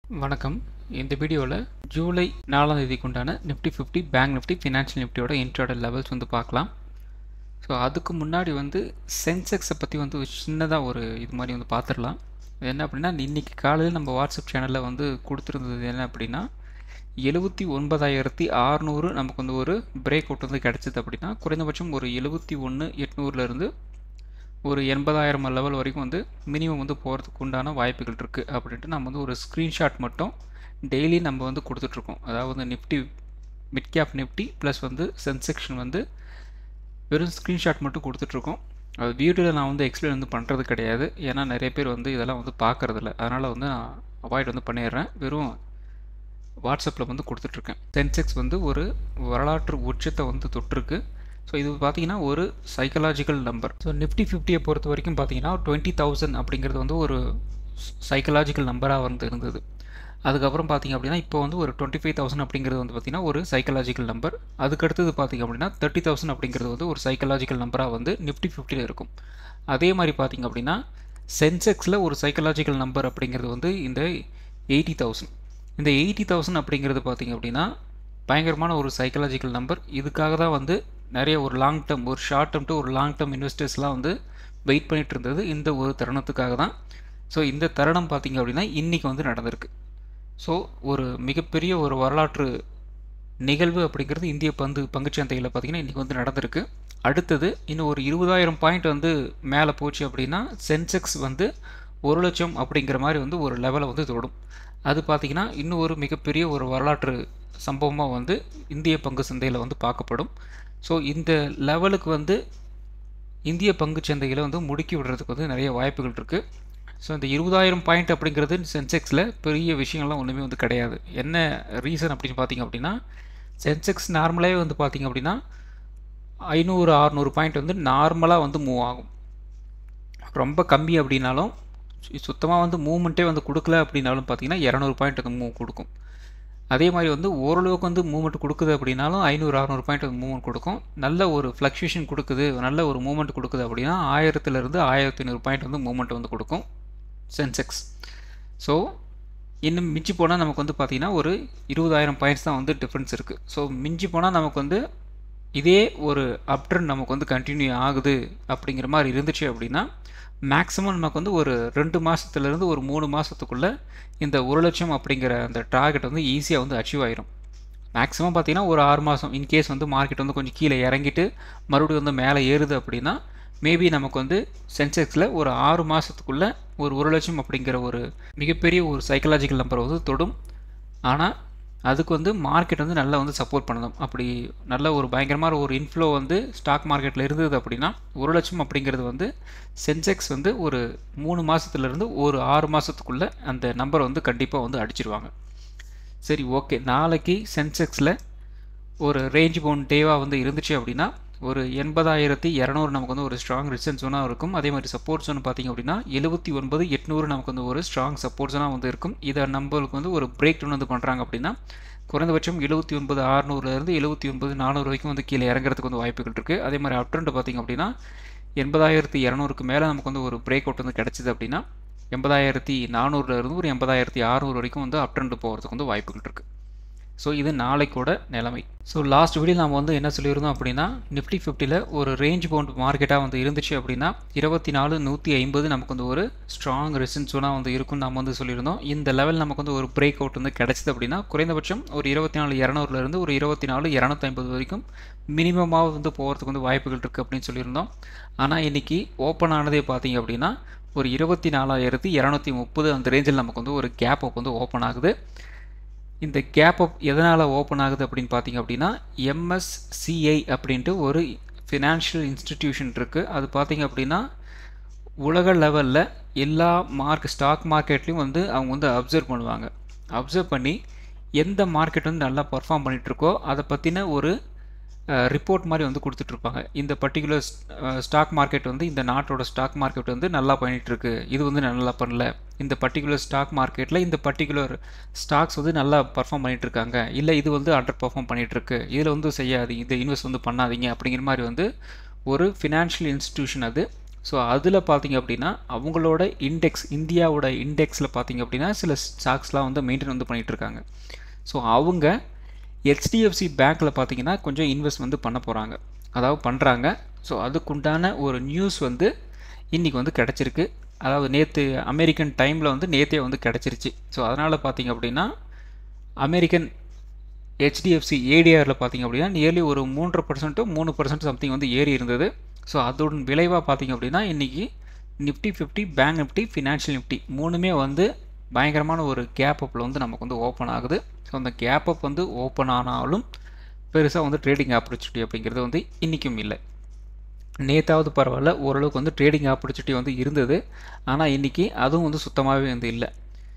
வணக்கம் இந்த வீடியோவில் ஜூலை நாலாம் தேதிக்கு உண்டான Nifty fifty bank Nifty financial நிஃப்டியோட இன்ட்ரோட லெவல்ஸ் வந்து பார்க்கலாம் ஸோ அதுக்கு முன்னாடி வந்து சென்செக்ஸை பற்றி வந்து ஒரு சின்னதாக ஒரு இது மாதிரி வந்து பார்த்துடலாம் என்ன அப்படின்னா இன்றைக்கி காலையில் நம்ம வாட்ஸ்அப் சேனலில் வந்து கொடுத்துருந்தது என்ன அப்படின்னா எழுபத்தி ஒன்பதாயிரத்தி அறநூறு நமக்கு வந்து ஒரு பிரேக் அவுட் வந்து கிடச்சிது அப்படின்னா குறைந்தபட்சம் ஒரு எழுபத்தி ஒன்று எட்நூறுலேருந்து ஒரு எண்பதாயிரம் லெவல் வரைக்கும் வந்து மினிமம் வந்து போகிறதுக்கு உண்டான வாய்ப்புகள் இருக்குது அப்படின்ட்டு நம்ம வந்து ஒரு ஸ்க்ரீன்ஷாட் மட்டும் டெய்லி நம்ம வந்து கொடுத்துட்ருக்கோம் அதாவது Nifty mid cap Nifty plus வந்து சென்செக்ஷன் வந்து வெறும் ஸ்க்ரீன்ஷாட் மட்டும் கொடுத்துட்ருக்கோம் அது வீடியோவில் நான் வந்து எக்ஸ்பிளைன் வந்து பண்ணுறது கிடையாது ஏன்னா நிறைய பேர் வந்து இதெல்லாம் வந்து பார்க்குறதில்ல அதனால் வந்து நான் அவாய்ட் வந்து பண்ணிடுறேன் வெறும் வாட்ஸ்அப்பில் வந்து கொடுத்துட்ருக்கேன் சென்செக்ஸ் வந்து ஒரு வரலாற்று உச்சத்தை வந்து தொட்டிருக்கு ஸோ இது பார்த்தீங்கன்னா ஒரு சைக்கலாஜிக்கல் நம்பர் ஸோ நிஃப்டி ஃபிஃப்டியை பொறுத்த வரைக்கும் பார்த்தீங்கன்னா டுவெண்ட்டி தௌசண்ட் அப்படிங்கிறது வந்து ஒரு சைக்கலாஜிக்கல் நம்பராக வந்து இருந்தது அதுக்கப்புறம் பார்த்தீங்க அப்படின்னா இப்போ வந்து ஒரு டுவெண்ட்டி ஃபைவ் தௌசண்ட் அப்படிங்கிறது வந்து பார்த்திங்கன்னா ஒரு சைக்கலாஜிக்கல் நம்பர் அதுக்கடுத்தது பார்த்திங்க அப்படின்னா தேர்ட்டி தௌசண்ட் அப்படிங்கிறது வந்து ஒரு சைக்கலாஜிக்கல் நம்பராக வந்து நிஃப்டி ஃபிஃப்டியில் இருக்கும் அதே மாதிரி பார்த்திங்க அப்படின்னா சென்செக்ஸில் ஒரு சைக்கலாஜிக்கல் நம்பர் அப்படிங்கிறது வந்து இந்த எயிட்டி தௌசண்ட் இந்த எயிட்டி தௌசண்ட் அப்படிங்கிறது பார்த்திங்க அப்படின்னா பயங்கரமான ஒரு சைக்கலாஜிக்கல் நம்பர் இதுக்காக தான் வந்து நிறைய ஒரு லாங் டேர்ம் ஒரு ஷார்ட் டேர்ம் டு ஒரு லாங் டேர்ம் இன்வெஸ்டர்ஸ்லாம் வந்து வெயிட் பண்ணிட்டு இருந்தது இந்த ஒரு தருணத்துக்காக தான் ஸோ இந்த தருணம் பார்த்திங்க அப்படின்னா இன்றைக்கி வந்து நடந்திருக்கு ஸோ ஒரு மிகப்பெரிய ஒரு வரலாற்று நிகழ்வு அப்படிங்கிறது இந்திய பந்து பங்குச்சந்தையில் பார்த்திங்கன்னா இன்றைக்கி வந்து நடந்திருக்கு அடுத்தது இன்னும் ஒரு இருபதாயிரம் பாயிண்ட் வந்து மேலே போச்சு அப்படின்னா சென்செக்ஸ் வந்து ஒரு லட்சம் அப்படிங்கிற மாதிரி வந்து ஒரு லெவலை வந்து தொடும் அது பார்த்திங்கன்னா இன்னும் ஒரு மிகப்பெரிய ஒரு வரலாற்று சம்பவமாக வந்து இந்திய பங்கு சந்தையில் வந்து பார்க்கப்படும் ஸோ இந்த லெவலுக்கு வந்து இந்திய பங்கு சந்தையில் வந்து முடுக்கி விடுறதுக்கு வந்து நிறைய வாய்ப்புகள் இருக்குது ஸோ இந்த இருபதாயிரம் பாயிண்ட் அப்படிங்கிறது சென்செக்ஸில் பெரிய விஷயங்கள்லாம் ஒன்றுமே வந்து கிடையாது என்ன ரீசன் அப்படின்னு பார்த்தீங்க அப்படின்னா சென்செக்ஸ் நார்மலாகவே வந்து பார்த்திங்க அப்படின்னா ஐநூறு அறநூறு பாயிண்ட் வந்து நார்மலாக வந்து மூவ் ஆகும் ரொம்ப கம்மி அப்படின்னாலும் சுத்தமாக வந்து மூவ்மெண்ட்டே வந்து கொடுக்கல அப்படின்னாலும் பார்த்தீங்கன்னா இரநூறு பாயிண்ட் வந்து மூவ் கொடுக்கும் அதே மாதிரி வந்து ஓரளவுக்கு வந்து மூவ்மெண்ட் கொடுக்குது அப்படின்னாலும் ஐநூறு அறநூறு பாயிண்ட் வந்து மூவ்மெண்ட் கொடுக்கும் நல்ல ஒரு ஃப்ளக்ஷுவேஷன் கொடுக்குது நல்ல ஒரு மூவ்மெண்ட் கொடுக்குது அப்படின்னா ஆயிரத்துலேருந்து ஆயிரத்தி ஐநூறு பாயிண்ட் வந்து மூவ்மெண்ட் வந்து கொடுக்கும் சென்செக்ஸ் ஸோ இன்னும் மிஞ்சி போனால் நமக்கு வந்து பார்த்திங்கன்னா ஒரு இருபதாயிரம் பாயிண்ட்ஸ் தான் வந்து டிஃப்ரென்ஸ் இருக்குது ஸோ மிஞ்சி போனால் நமக்கு வந்து இதே ஒரு அப்ட்ரெண்ட் நமக்கு வந்து கண்டினியூ ஆகுது அப்படிங்கிற மாதிரி இருந்துச்சு அப்படின்னா மேக்ஸிமம் நமக்கு வந்து ஒரு ரெண்டு மாதத்துலேருந்து ஒரு மூணு மாதத்துக்குள்ளே இந்த ஒரு லட்சம் அப்படிங்கிற அந்த டார்கெட் வந்து ஈஸியாக வந்து அச்சீவ் ஆயிரும் மேக்ஸிமம் பார்த்திங்கன்னா ஒரு ஆறு மாதம் இன்கேஸ் வந்து மார்க்கெட் வந்து கொஞ்சம் கீழே இறங்கிட்டு மறுபடியும் வந்து மேலே ஏறுது அப்படின்னா மேபி நமக்கு வந்து சென்செக்ஸில் ஒரு ஆறு மாதத்துக்குள்ளே ஒரு ஒரு லட்சம் அப்படிங்கிற ஒரு மிகப்பெரிய ஒரு சைக்கலாஜிக்கல் நம்பரை வந்து தொடும் ஆனால் அதுக்கு வந்து மார்க்கெட் வந்து நல்லா வந்து சப்போர்ட் பண்ணணும் அப்படி நல்ல ஒரு பயங்கரமான ஒரு இன்ஃப்ளோ வந்து ஸ்டாக் மார்க்கெட்டில் இருந்தது அப்படின்னா ஒரு லட்சம் அப்படிங்கிறது வந்து சென்செக்ஸ் வந்து ஒரு மூணு மாதத்துலேருந்து ஒரு ஆறு மாதத்துக்குள்ளே அந்த நம்பரை வந்து கண்டிப்பாக வந்து அடிச்சிருவாங்க சரி ஓகே நாளைக்கு சென்செக்ஸில் ஒரு ரேஞ்ச் பவுண்ட் டேவாக வந்து இருந்துச்சு அப்படின்னா ஒரு எண்பதாயிரத்தி இரநூறு நமக்கு வந்து ஒரு ஸ்ட்ராங் ரிசன்ஸ் ஜோனாக இருக்கும் அதே மாதிரி சப்போர்ட் ஜோன் பார்த்திங்க அப்படின்னா எழுபத்தி ஒன்பது எட்நூறு நமக்கு வந்து ஒரு ஸ்ட்ராங் சப்போர்ட் ஜோனாக வந்து இருக்கும் இதை நம்மளுக்கு வந்து ஒரு பிரேக் டவுன் வந்து பண்ணுறாங்க அப்படின்னா குறைந்தபட்சம் எழுபத்தி ஒன்பது அறுநூறுலேருந்து எழுபத்தி ஒன்பது நானூறு வரைக்கும் வந்து கீழே இறங்குறதுக்கு வந்து வாய்ப்புகள் இருக்குது அதே மாதிரி அப்ட்ரெண்ட் பார்த்திங்க அப்படின்னா எண்பதாயிரத்தி இரநூறுக்கு மேலே நமக்கு வந்து ஒரு பிரேக் அவுட் வந்து கிடச்சிது அப்படின்னா எண்பதாயிரத்தி நானூறுலேருந்து ஒரு எண்பதாயிரத்தி அறநூறு வரைக்கும் வந்து அப்ட்ரெண்ட் போகிறதுக்கு வந்து வாய்ப்புகள் இருக்குது ஸோ இது நாளைக்கூட நிலைமை ஸோ லாஸ்ட் வீடியோ நாம் வந்து என்ன சொல்லியிருந்தோம் அப்படின்னா நிஃப்டி ஃபிஃப்டியில் ஒரு ரேஞ்ச் பவுண்ட் மார்க்கெட்டாக வந்து இருந்துச்சு அப்படின்னா இருபத்தி நாலு நூற்றி ஐம்பது நமக்கு வந்து ஒரு ஸ்ட்ராங் ரெசன்ஸோனாக வந்து இருக்கும்னு நம்ம வந்து சொல்லியிருந்தோம் இந்த லெவல் நமக்கு வந்து ஒரு பிரேக் அவுட் வந்து கிடச்சிது அப்படின்னா குறைந்தபட்சம் ஒரு இருபத்தி நாலு இரநூறுலேருந்து ஒரு இருபத்தி நாலு இரநூத்தி ஐம்பது வரைக்கும் மினிமமாக வந்து போகிறதுக்கு வந்து வாய்ப்புகள் இருக்குது அப்படின்னு சொல்லியிருந்தோம் ஆனால் இன்றைக்கி ஓப்பன் ஆனதே பார்த்தீங்க அப்படின்னா ஒரு இருபத்தி நாலாயிரத்தி இரநூத்தி முப்பது அந்த ரேஞ்சில் நமக்கு வந்து ஒரு கேப் அப் வந்து ஓப்பன் ஆகுது இந்த கேப் அப் எதனால் ஓப்பன் ஆகுது அப்படின்னு பார்த்தீங்க அப்படின்னா எம்எஸ்சிஐ அப்படின்ட்டு ஒரு ஃபினான்ஷியல் இன்ஸ்டிடியூஷன் இருக்குது அது பார்த்தீங்க அப்படின்னா உலக லெவலில் எல்லா மார்க் ஸ்டாக் மார்க்கெட்லேயும் வந்து அவங்க வந்து அப்சர்வ் பண்ணுவாங்க அப்சர்வ் பண்ணி எந்த மார்க்கெட் வந்து நல்லா பர்ஃபார்ம் பண்ணிகிட்ருக்கோ அதை பற்றின ஒரு ரிப்போர்ட் மாதிரி வந்து கொடுத்துட்ருப்பாங்க இந்த பர்டிகுலர் ஸ்டாக் மார்க்கெட் வந்து இந்த நாட்டோட ஸ்டாக் மார்க்கெட் வந்து நல்லா பண்ணிகிட்ருக்கு இது வந்து நல்லா பண்ணல இந்த பர்டிகுலர் ஸ்டாக் மார்க்கெட்டில் இந்த பர்டிகுலர் ஸ்டாக்ஸ் வந்து நல்லா பர்ஃபார்ம் பண்ணிகிட்ருக்காங்க இல்லை இது வந்து அண்டர் பர்ஃபார்ம் பண்ணிகிட்ருக்கு இதில் வந்து செய்யாது இது இன்வெஸ்ட் வந்து பண்ணாதீங்க அப்படிங்கிற மாதிரி வந்து ஒரு ஃபினான்ஷியல் இன்ஸ்டிடியூஷன் அது ஸோ அதில் பார்த்தீங்க அப்படின்னா அவங்களோட இண்டெக்ஸ் இந்தியாவோட இண்டெக்ஸில் பார்த்தீங்க அப்படின்னா சில ஸ்டாக்ஸ்லாம் வந்து மெயின்டைன் வந்து பண்ணிகிட்டு இருக்காங்க ஸோ அவங்க ஹெச்டிஎஃப்சி பேங்க்கில் பார்த்தீங்கன்னா கொஞ்சம் இன்வெஸ்ட் வந்து பண்ண போகிறாங்க அதாவது பண்ணுறாங்க ஸோ அதுக்குண்டான ஒரு நியூஸ் வந்து இன்றைக்கி வந்து கிடச்சிருக்கு அதாவது நேற்று அமெரிக்கன் டைமில் வந்து நேற்றே வந்து கிடச்சிருச்சு ஸோ அதனால் பார்த்தீங்க அப்படின்னா அமெரிக்கன் ஹெச்டிஎஃப்சி ஏடிஆரில் பார்த்தீங்க அப்படின்னா நியர்லி ஒரு மூன்றரை பர்சன்ட்டோ மூணு பர்சன்ட் சம்திங் வந்து ஏறி இருந்தது ஸோ அதோட விளைவாக பார்த்தீங்க அப்படின்னா இன்றைக்கி Nifty fifty bank Nifty financial Nifty மூணுமே வந்து பயங்கரமான ஒரு கேப் அப்பில் வந்து நமக்கு வந்து ஓப்பன் ஆகுது ஸோ அந்த கேப் அப் வந்து ஓப்பன் ஆனாலும் பெருசாக வந்து ட்ரேடிங் ஆப்பர்ச்சுனிட்டி அப்படிங்கிறது வந்து இன்றைக்கும் இல்லை நேத்தாவது பரவாயில்ல ஓரளவுக்கு வந்து ட்ரேடிங் ஆப்பர்ச்சுனிட்டி வந்து இருந்தது ஆனால் இன்றைக்கி அதுவும் வந்து சுத்தமாகவே வந்து இல்லை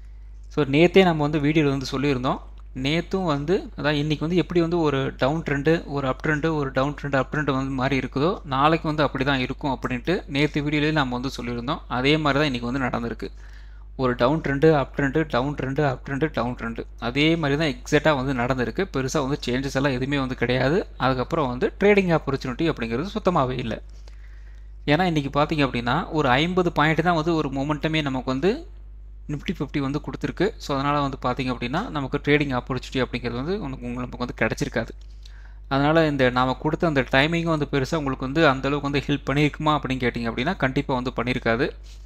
ஸோ நேற்றே நம்ம வந்து வீடியோவில் வந்து சொல்லியிருந்தோம் நேற்றும் வந்து அதான் இன்றைக்கி வந்து எப்படி வந்து ஒரு டவுன் ட்ரெண்டு ஒரு அப் ட்ரெண்டு ஒரு டவுன் ட்ரெண்டு அப் ட்ரெண்டு வந்து மாதிரி இருக்குதோ நாளைக்கு வந்து அப்படி தான் இருக்கும் அப்படின்ட்டு நேற்று வீடியோலேயே நம்ம வந்து சொல்லியிருந்தோம் அதே மாதிரி தான் இன்றைக்கி வந்து நடந்திருக்கு ஒரு down trend up trend down trend up trend down trend அதே மாதிரி தான் எக்ஸாக்டாக வந்து நடந்திருக்கு பெருசாக வந்து சேஞ்சஸ் எல்லாம் எதுவுமே வந்து கிடையாது அதுக்கப்புறம் வந்து ட்ரேடிங் ஆப்பர்ச்சுனிட்டி அப்படிங்கிறது சுத்தமாகவே இல்லை ஏன்னா இன்றைக்கி பார்த்தீங்க அப்படின்னா ஒரு ஐம்பது பாயிண்ட் தான் வந்து ஒரு மொமெண்டமே நமக்கு வந்து நிஃப்டி ஃபிஃப்டி வந்து கொடுத்துருக்கு ஸோ அதனால் வந்து பார்த்திங்க அப்படின்னா நமக்கு ட்ரேடிங் ஆப்பர்ச்சுனிட்டி அப்படிங்கிறது வந்து உங்களுக்கு உங்களுக்கு நமக்கு வந்து கிடச்சிருக்காது அதனால் இந்த நாம் கொடுத்த அந்த டைமிங்கும் வந்து பெருசாக உங்களுக்கு வந்து அந்தளவுக்கு வந்து ஹெல்ப் பண்ணியிருக்குமா அப்படின்னு கேட்டிங்க அப்படின்னா கண்டிப்பாக வந்து பண்ணியிருக்காது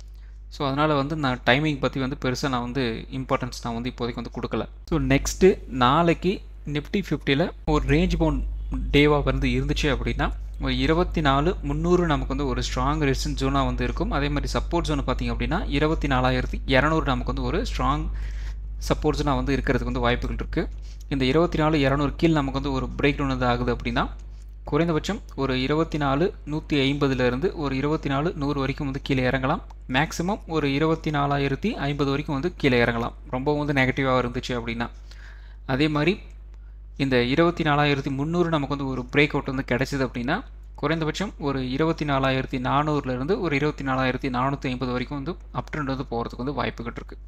ஸோ அதனால் வந்து நான் டைமிங் பற்றி வந்து பெருசாக நான் வந்து இம்பார்ட்டன்ஸ் நான் வந்து இப்போதைக்கு வந்து கொடுக்கல ஸோ நெக்ஸ்ட்டு நாளைக்கு நிஃப்டி ஃபிஃப்டியில் ஒரு ரேஞ்ச் பவுண்ட் டேவாக வந்து இருந்துச்சு அப்படின்னா ஒரு இருபத்தி நாலு முந்நூறு நமக்கு வந்து ஒரு ஸ்ட்ராங் ரெசிஸ்டன்ஸ் ஜோனாக வந்து இருக்கும் அதே மாதிரி சப்போர்ட் ஜோன் பார்த்திங்க அப்படின்னா இருபத்தி நாலாயிரத்தி இரநூறு நமக்கு வந்து ஒரு ஸ்ட்ராங் சப்போர்ட் ஜோனாக வந்து இருக்கிறதுக்கு வந்து வாய்ப்புகள் இருக்குது இந்த இருபத்தி நாலு இரநூறு கீழ் நமக்கு வந்து ஒரு பிரேக் டவுன் வந்து ஆகுது அப்படின்னா குறைந்தபட்சம் ஒரு இருபத்தி நாலு நூற்றி ஐம்பதுலேருந்து ஒரு இருபத்தி நாலு நூறு வரைக்கும் வந்து கீழே இறங்கலாம் மேக்ஸிமம் ஒரு இருபத்தி நாலாயிரத்தி ஐம்பது வரைக்கும் வந்து கீழே இறங்கலாம் ரொம்ப வந்து நெகட்டிவாக இருந்துச்சு அப்படின்னா அதே மாதிரி இந்த இருபத்தி நாலாயிரத்தி முந்நூறு நமக்கு வந்து ஒரு பிரேக் அவுட் வந்து கிடைச்சிது அப்படின்னா குறைந்தபட்சம் ஒரு இருபத்தி நாலாயிரத்தி நானூறுலேருந்து ஒரு இருபத்தி நாலாயிரத்தி நானூற்றி ஐம்பது வரைக்கும் வந்து அப் ட்ரெண்ட் வந்து போகிறதுக்கு வந்து வாய்ப்புகள் இருக்குது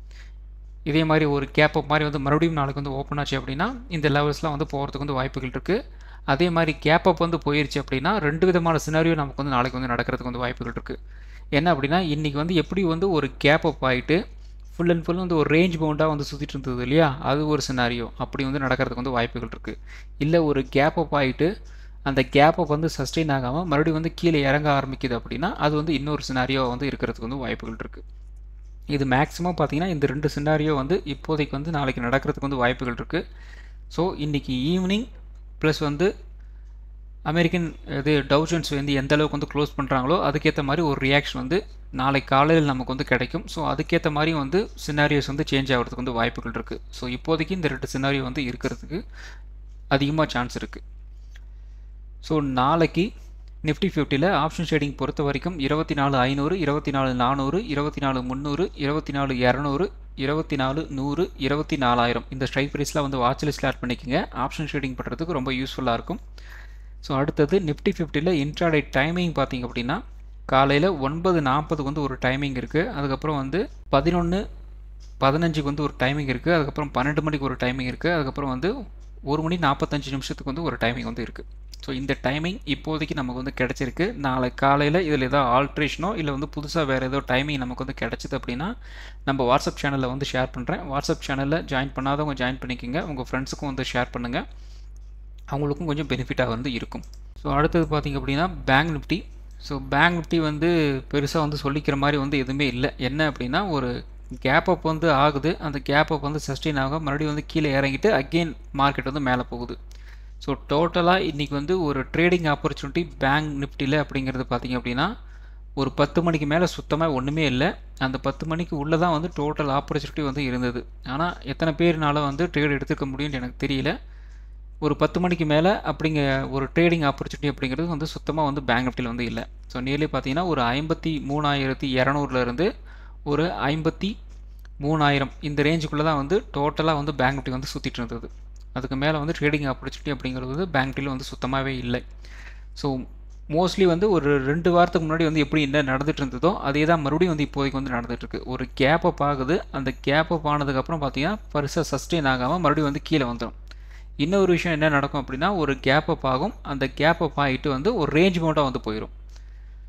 இதே மாதிரி ஒரு கேப் அப் மாதிரி வந்து மறுபடியும் நாளைக்கு வந்து ஓப்பன் ஆச்சு அப்படின்னா இந்த லெவல்ஸ்லாம் வந்து போகிறதுக்கு வந்து வாய்ப்புகள் இருக்குது அதே மாதிரி கேப் அப் வந்து போயிருச்சு அப்படின்னா ரெண்டு விதமான சினாரியோ நமக்கு வந்து நாளைக்கு வந்து நடக்கிறதுக்கு வந்து வாய்ப்புகள் இருக்குது என்ன அப்படின்னா இன்றைக்கி வந்து எப்படி வந்து ஒரு கேப் அப் ஆகிட்டு ஃபுல் அண்ட் ஃபுல் வந்து ஒரு ரேஞ்ச் பவுண்டாக வந்து சுற்றிட்டு இருந்தது இல்லையா அது ஒரு சினாரியோ அப்படி வந்து நடக்கிறதுக்கு வந்து வாய்ப்புகள் இருக்குது இல்லை ஒரு கேப் அப் ஆகிட்டு அந்த கேப் அப் வந்து சஸ்டெயின் ஆகாமல் மறுபடியும் வந்து கீழே இறங்க ஆரம்பிக்குது அப்படின்னா அது வந்து இன்னொரு சினாரியோ வந்து இருக்கிறதுக்கு வந்து வாய்ப்புகள் இருக்குது இது மேக்ஸிமம் பார்த்தீங்கன்னா இந்த ரெண்டு சினாரியோ வந்து இப்போதைக்கு வந்து நாளைக்கு நடக்கிறதுக்கு வந்து வாய்ப்புகள் இருக்குது ஸோ இன்றைக்கி ஈவினிங் ப்ளஸ் வந்து அமெரிக்கன் இது டவுஜன்ஸ் வந்து எந்த அளவுக்கு வந்து க்ளோஸ் பண்ணுறாங்களோ அதுக்கேற்ற மாதிரி ஒரு ரியாக்ஷன் வந்து நாளை காலையில் நமக்கு வந்து கிடைக்கும் ஸோ அதுக்கேற்ற மாதிரி வந்து சினாரியோஸ் வந்து சேஞ்ச் ஆகிறதுக்கு வந்து வாய்ப்புகள் இருக்குது ஸோ இப்போதைக்கு இந்த ரெண்டு சினாரியோ வந்து இருக்கிறதுக்கு அதிகமாக சான்ஸ் இருக்குது ஸோ நாளைக்கு நிஃப்டி ஃபிஃப்டியில் ஆப்ஷன் ஷேடிங் பொறுத்த வரைக்கும் இருபத்தி நாலு ஐநூறு இருபத்தி நாலு நானூறு இருபத்தி நாலு முந்நூறு இருபத்தி நாலு இரநூறு இருபத்தி நாலு நூறு இருபத்தி நாலாயிரம் இந்த ஸ்ட்ரைக் ப்ரைஸ்லாம் வந்து வாட்ச் லிஸ்ட்டில் ஆட் பண்ணிக்கோங்க ஆப்ஷன் ஷேடிங் பண்ணுறதுக்கு ரொம்ப யூஸ்ஃபுல்லாக இருக்கும் ஸோ அடுத்தது நிஃப்டி ஃபிஃப்டியில் இன்ட்ராடே டைமிங் பார்த்திங்க அப்படின்னா காலையில் ஒன்பது நாற்பதுக்கு வந்து ஒரு டைமிங் இருக்குது அதுக்கப்புறம் வந்து பதினொன்று பதினஞ்சுக்கு வந்து ஒரு டைமிங் இருக்குது அதுக்கப்புறம் பன்னெண்டு மணிக்கு ஒரு டைமிங் இருக்குது அதுக்கப்புறம் வந்து ஒரு மணி நாற்பத்தஞ்சு நிமிஷத்துக்கு வந்து ஒரு டைமிங் வந்து இருக்குது ஸோ இந்த டைமிங் இப்போதைக்கு நமக்கு வந்து கிடச்சிருக்கு நாளை காலையில் இதில் ஏதாவது ஆல்ட்ரேஷனோ இல்லை வந்து புதுசாக வேறு ஏதோ டைமிங் நமக்கு வந்து கிடச்சிது அப்படின்னா நம்ம வாட்ஸ்அப் சேனலில் வந்து ஷேர் பண்ணுறேன் வாட்ஸ்அப் சேனலில் ஜாயின் பண்ணாதவங்க ஜாயின் பண்ணிக்கோங்க உங்கள் ஃப்ரெண்ட்ஸுக்கும் வந்து ஷேர் பண்ணுங்கள் அவங்களுக்கும் கொஞ்சம் பெனிஃபிட்டாக வந்து இருக்கும் ஸோ அடுத்தது பார்த்திங்க அப்படின்னா bank Nifty so bank Nifty வந்து பெருசாக வந்து சொல்லிக்கிற மாதிரி வந்து எதுவுமே இல்லை என்ன அப்படின்னா ஒரு கேப் அப் வந்து ஆகுது அந்த கேப் அப் வந்து சஸ்டெயின் ஆகும் மறுபடியும் வந்து கீழே இறங்கிட்டு அகெயின் மார்க்கெட் வந்து மேலே போகுது ஸோ டோட்டலாக இன்றைக்கி வந்து ஒரு ட்ரேடிங் ஆப்பர்ச்சுனிட்டி பேங்க் நிஃப்டியில் அப்படிங்கிறது பார்த்திங்க அப்படின்னா ஒரு பத்து மணிக்கு மேலே சுத்தமாக ஒன்றுமே இல்லை அந்த பத்து மணிக்கு உள்ளே தான் வந்து டோட்டல் ஆப்பர்ச்சுனிட்டி வந்து இருந்தது ஆனால் எத்தனை பேர்னால வந்து ட்ரேட் எடுத்துக்க முடியும்னு எனக்கு தெரியல ஒரு பத்து மணிக்கு மேலே அப்படிங்க ஒரு ட்ரேடிங் ஆப்பர்ச்சுனிட்டி அப்படிங்கிறது வந்து சுத்தமாக வந்து பேங்க் நிஃப்டியில் வந்து இல்லை ஸோ நியர்லி பார்த்தீங்கன்னா ஒரு ஐம்பத்தி மூணாயிரத்தி இரநூறுலேருந்து ஒரு ஐம்பத்தி மூணாயிரம் இந்த ரேஞ்சுக்குள்ளே தான் வந்து டோட்டலாக வந்து பேங்க் நிஃப்டி வந்து சுற்றிட்டு இருந்தது அதுக்கு மேலே வந்து ட்ரேடிங் ஆப்பர்ச்சுனிட்டி அப்படிங்கிறது வந்து பேங்க் நிஃப்டியில் வந்து சுத்தமாகவே இல்லை ஸோ மோஸ்ட்லி வந்து ஒரு ரெண்டு வாரத்துக்கு முன்னாடி வந்து எப்படி என்ன நடந்துட்டு இருந்ததோ அதே தான் மறுபடியும் வந்து இப்போதைக்கு வந்து நடந்துகிட்ருக்கு ஒரு கேப் அப் ஆகுது அந்த கேப் அப் ஆனதுக்கப்புறம் பார்த்தீங்கன்னா பரிசாக சஸ்டெயின் ஆகாமல் மறுபடியும் வந்து கீழே வந்துடும் இன்னொரு விஷயம் என்ன நடக்கும் அப்படின்னா ஒரு கேப் அப் ஆகும் அந்த கேப் அப் ஆகிட்டு வந்து ஒரு ரேஞ்ச் மோட்டாக வந்து போயிடும்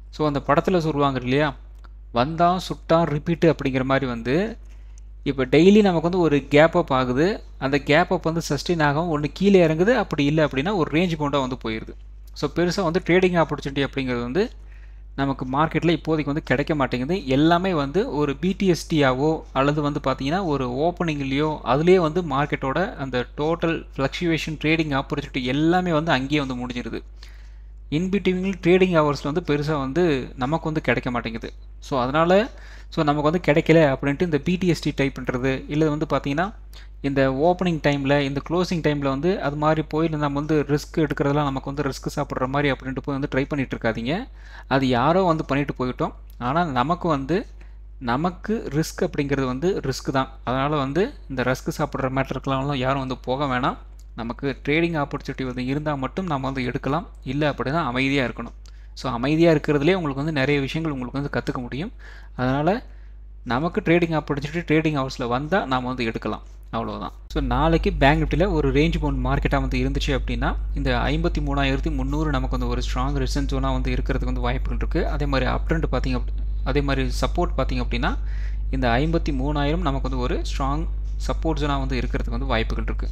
ஸோ அந்த படத்தில் சொல்லுவாங்க இல்லையா வந்தான் சுட்டான் ரிப்பீட்டு அப்படிங்கிற மாதிரி வந்து இப்போ டெய்லி நமக்கு வந்து ஒரு கேப் அப் ஆகுது அந்த கேப் அப் வந்து சஸ்டெயின் ஆகும் ஒன்று கீழே இறங்குது அப்படி இல்லை அப்படின்னா ஒரு ரேஞ்ச் பவுண்டாக வந்து போயிடுது ஸோ பெருசாக வந்து ட்ரேடிங் ஆப்பர்ச்சுனிட்டி அப்படிங்கிறது வந்து நமக்கு மார்க்கெட்டில் இப்போதைக்கு வந்து கிடைக்க மாட்டேங்குது எல்லாமே வந்து ஒரு பிடிஎஸ்டியாவோ அல்லது வந்து பார்த்தீங்கன்னா ஒரு ஓப்பனிங்லேயோ அதுலேயே வந்து மார்க்கெட்டோட அந்த டோட்டல் ஃப்ளக்சுவேஷன் ட்ரேடிங் ஆப்பர்ச்சுனிட்டி எல்லாமே வந்து அங்கேயே வந்து முடிஞ்சிருது இன்பிட்வீனில் ட்ரேடிங் ஹவர்ஸில் வந்து பெருசாக வந்து நமக்கு வந்து கிடைக்க மாட்டேங்குது ஸோ அதனால் ஸோ நமக்கு வந்து கிடைக்கல அப்படின்ட்டு இந்த பிடிஎஸ்டி டைப் பண்ணுறது இல்லை வந்து பார்த்தீங்கன்னா இந்த ஓப்பனிங் டைமில் இந்த க்ளோசிங் டைமில் வந்து அது மாதிரி போய் நம்ம வந்து ரிஸ்க் எடுக்கிறதெல்லாம் நமக்கு வந்து ரிஸ்க் சாப்பிட்ற மாதிரி அப்படின்ட்டு போய் வந்து ட்ரை பண்ணிட்டு இருக்காதீங்க அது யாரோ வந்து பண்ணிட்டு போயிட்டோம் ஆனால் நமக்கு வந்து நமக்கு ரிஸ்க் அப்படிங்கிறது வந்து ரிஸ்க் தான் அதனால் வந்து இந்த ரிஸ்க் சாப்பிட்ற மேட்டருக்கெல்லாம் யாரும் வந்து போக வேணாம் நமக்கு ட்ரேடிங் ஆப்பர்ச்சுனிட்டி வந்து இருந்தால் மட்டும் நம்ம வந்து எடுக்கலாம் இல்லை அப்படின்னா அமைதியாக இருக்கணும் ஸோ அமைதியாக இருக்கிறதுலே உங்களுக்கு வந்து நிறைய விஷயங்கள் உங்களுக்கு வந்து கற்றுக்க முடியும் அதனால் நமக்கு ட்ரேடிங் ஆப்பர்ச்சுனிட்டி ட்ரேடிங் ஹவர்ஸில் வந்தால் நாம் வந்து எடுக்கலாம் அவ்வளோதான் ஸோ நாளைக்கு பேங்க் நிஃப்டியில் ஒரு ரேஞ்ச் பவுண்ட் மார்க்கெட்டாக வந்து இருந்துச்சு அப்படின்னா இந்த ஐம்பத்தி மூணாயிரத்தி முந்நூறு நமக்கு வந்து ஒரு ஸ்ட்ராங் ரிசன் ஜோனாக வந்து இருக்கிறதுக்கு வந்து வாய்ப்புகள் இருக்குது அதே மாதிரி அப்ட்ரெண்ட் பார்த்திங்க அப்படி அதே மாதிரி சப்போர்ட் பார்த்திங்க அப்படின்னா இந்த ஐம்பத்தி மூணாயிரம் நமக்கு வந்து ஒரு ஸ்ட்ராங் சப்போர்ட் ஜோனாக வந்து இருக்கிறதுக்கு வந்து வாய்ப்புகள் இருக்குது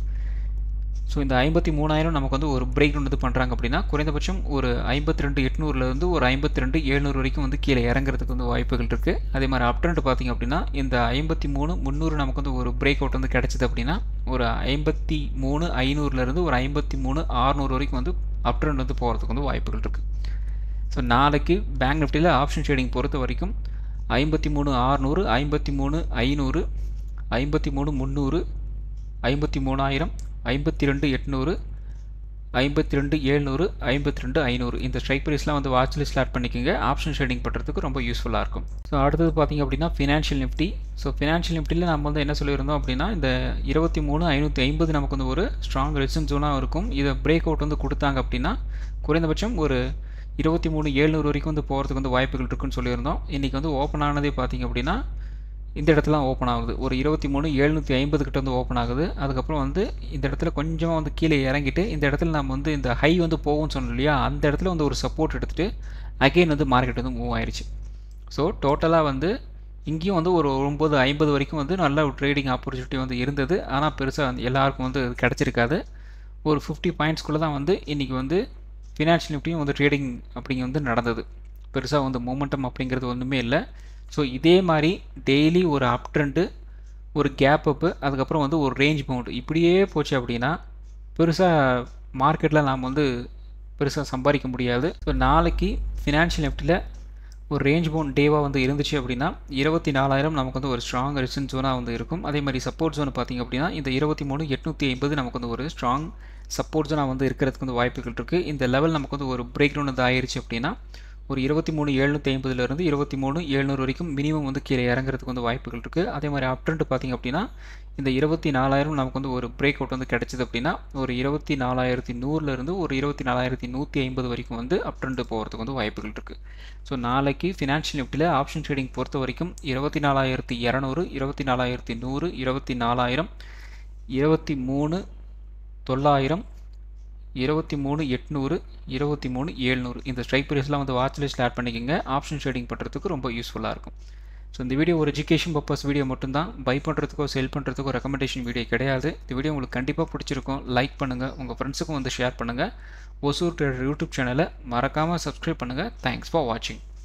ஸோ இந்த ஐம்பத்தி மூணாயிரம் நமக்கு வந்து ஒரு பிரேக் டவுன் வந்து பண்ணுறாங்க அப்படின்னா குறைந்தபட்சம் ஒரு ஐம்பத்தி ரெண்டு எட்நூறுலேருந்து ஒரு ஐம்பத்தி ரெண்டு எழுநூறு வரைக்கும் வந்து கீழே இறங்குறதுக்கு வந்து வாய்ப்புகள் இருக்குது அதே மாதிரி அப்ட்ரெண்ட் பார்த்திங்க அப்படின்னா இந்த ஐம்பத்தி மூணு முந்நூறு நமக்கு வந்து ஒரு பிரேக் அவுட் வந்து கிடச்சிது அப்படின்னா ஒரு ஐம்பத்தி மூணு ஐநூறுலேருந்து ஒரு ஐம்பத்தி மூணு ஆறுநூறு வரைக்கும் வந்து அப்ட்ரெண்ட் வந்து போகிறதுக்கு வந்து வாய்ப்புகள் இருக்குது ஸோ நாளைக்கு பேங்க் நிஃப்டியில் ஆப்ஷன் ட்ரேடிங் பொறுத்த வரைக்கும் ஐம்பத்தி மூணு ஆறுநூறு ஐம்பத்தி மூணு ஐநூறு ஐம்பத்தி மூணு முந்நூறு ஐம்பத்தி மூணாயிரம் ஐம்பத்தி ரெண்டு எட்நூறு ஐம்பத்தி ரெண்டு ஏழ்நூறு ஐம்பத்தி ரெண்டு ஐநூறு இந்த ஸ்ட்ரைக் ப்ரைஸ்லாம் வந்து வாட்ச் லிஸ்ட் ஆட் பண்ணிக்கோங்க ஆப்ஷன் ஷேடிங் பண்ணுறதுக்கு ரொம்ப யூஸ்ஃபுல்லாக இருக்கும் ஸோ அடுத்தது பார்த்திங்க அப்படின்னா ஃபினான்ஷியல் நிஃப்டி ஸோ ஃபினான்ஷியல் நிஃப்டியில் நம்ம வந்து என்ன சொல்லியிருந்தோம் அப்படின்னா இந்த இருபத்தி மூணு ஐநூற்றி ஐம்பது நமக்கு வந்து ஒரு ஸ்ட்ராங் ரெசிஸ்டன்ஸ் ஜோனாக இருக்கும் இதை பிரேக் அவுட் வந்து கொடுத்தாங்க அப்படின்னா குறைந்தபட்சம் ஒரு இருபத்தி மூணு ஏழ்நூறு வரைக்கும் வந்து போகிறதுக்கு வந்து வாய்ப்புகள் இருக்குன்னு சொல்லியிருந்தோம் இன்றைக்கி வந்து ஓப்பன் ஆனதே பார்த்திங்க அப்படின்னா இந்த இடத்துல ஓப்பன் ஆகுது ஒரு இருபத்தி மூணு எழுநூற்றி ஐம்பது கிட்ட வந்து ஓப்பன் ஆகுது அதுக்கப்புறம் வந்து இந்த இடத்துல கொஞ்சமாக வந்து கீழே இறங்கிட்டு இந்த இடத்துல நம்ம வந்து இந்த ஹை வந்து போகும்னு சொன்னோம் இல்லையா அந்த இடத்துல வந்து ஒரு சப்போர்ட் எடுத்துகிட்டு அகெயின் வந்து மார்க்கெட் வந்து மூவ் ஆயிடுச்சு ஸோ டோட்டலாக வந்து இங்கேயும் வந்து ஒரு ஒம்பது ஐம்பது வரைக்கும் வந்து நல்ல ஒரு ட்ரேடிங் ஆப்பர்ச்சுனிட்டி வந்து இருந்தது ஆனால் பெருசாக வந்து எல்லாருக்கும் வந்து கிடச்சிருக்காது ஒரு ஃபிஃப்டி பாயிண்ட்ஸ்குள்ளே தான் வந்து இன்றைக்கி வந்து ஃபினான்ஷியல் நிஃப்டியும் வந்து ட்ரேடிங் அப்படிங்க வந்து நடந்தது பெருசாக வந்து மூமெண்டம் அப்படிங்கிறது ஒன்றுமே இல்லை ஸோ இதே மாதிரி டெய்லி ஒரு அப் ட்ரெண்டு ஒரு கேப் அப்பு அதுக்கப்புறம் வந்து ஒரு ரேஞ்ச் பவுண்டு இப்படியே போச்சு அப்படின்னா பெருசாக மார்க்கெட்டில் நாம் வந்து பெருசாக சம்பாதிக்க முடியாது ஸோ நாளைக்கு ஃபினான்ஷியல் நிஃப்டியில் ஒரு ரேஞ்ச் பவுண்ட் டேவாக வந்து இருந்துச்சு அப்படின்னா இருபத்தி நாலாயிரம் நமக்கு வந்து ஒரு ஸ்ட்ராங் ரெசிஸ்டன்ஸ் ஜோனாக வந்து இருக்கும் அதே மாதிரி சப்போர்ட் ஜோன் பார்த்திங்க அப்படின்னா இந்த இருபத்தி மூணு எட்நூற்றி ஐம்பது நமக்கு வந்து ஒரு ஸ்ட்ராங் சப்போர்ட் ஜோனாக வந்து இருக்கிறதுக்கு வந்து வாய்ப்புகள் இருக்குது இந்த லெவல் நமக்கு வந்து ஒரு பிரேக் டவுன் வந்து ஆயிடுச்சு அப்படின்னா ஒரு இருபத்தி மூணு எழுநூற்றி ஐம்பதுலேருந்து இருபத்தி மூணு எழுநூறு வரைக்கும் மினிமம் வந்து கீழே இறங்குறதுக்கு வந்து வாய்ப்புகள் இருக்குது அதே மாதிரி அப்ட்ரெண்ட் பார்த்திங்க அப்படின்னா இந்த இருபத்தி நாலாயிரம் நமக்கு வந்து ஒரு பிரேக் அவுட் வந்து கிடச்சிது அப்படின்னா ஒரு இருபத்தி நாலாயிரத்தி நூறுலேருந்து ஒரு இருபத்தி நாலாயிரத்தி நூற்றி ஐம்பது வரைக்கும் வந்து அப்ட்ரெண்ட் போகிறதுக்கு வந்து வாய்ப்புகள் இருக்குது ஸோ நாளைக்கு ஃபினான்ஷியல் நிஃப்டியில் ஆப்ஷன் ட்ரேடிங் பொறுத்த வரைக்கும் இருபத்தி நாலாயிரத்தி இரநூறு இருபத்தி நாலாயிரத்தி நூறு இருபத்தி நாலாயிரம் இருபத்தி மூணு தொள்ளாயிரம் இருபத்தி மூணு எட்நூறு இருபத்தி மூணு ஏழ்நூறு இந்த ஸ்ட்ரைக் ப்ரைஸ்லாம் வந்து வாட்ச் லிஸ்ட்டில் ஆட் பண்ணிக்கோங்க ஆப்ஷன் ட்ரேடிங் பண்ணுறதுக்கு ரொம்ப யூஸ்ஃபுல்லாக இருக்கும் ஸோ இந்த வீடியோ ஒரு எஜுகேஷன் பர்பஸ் வீடியோ மட்டும்தான் பை பண்ணுறதுக்கோ செல் பண்ணுறதுக்கோ ரெக்கமெண்டேஷன் வீடியோ கிடையாது இந்த வீடியோ உங்களுக்கு கண்டிப்பாக பிடிச்சிருக்கும் லைக் பண்ணுங்கள் உங்கள் ஃப்ரெண்ட்ஸுக்கும் வந்து ஷேர் பண்ணுங்கள் ஒசூர் ட்ரேடர் யூடியூப் சேனலை மறக்காமல் சப்ஸ்கிரைப் பண்ணுங்கள் தேங்க்ஸ் ஃபார் வாட்சிங்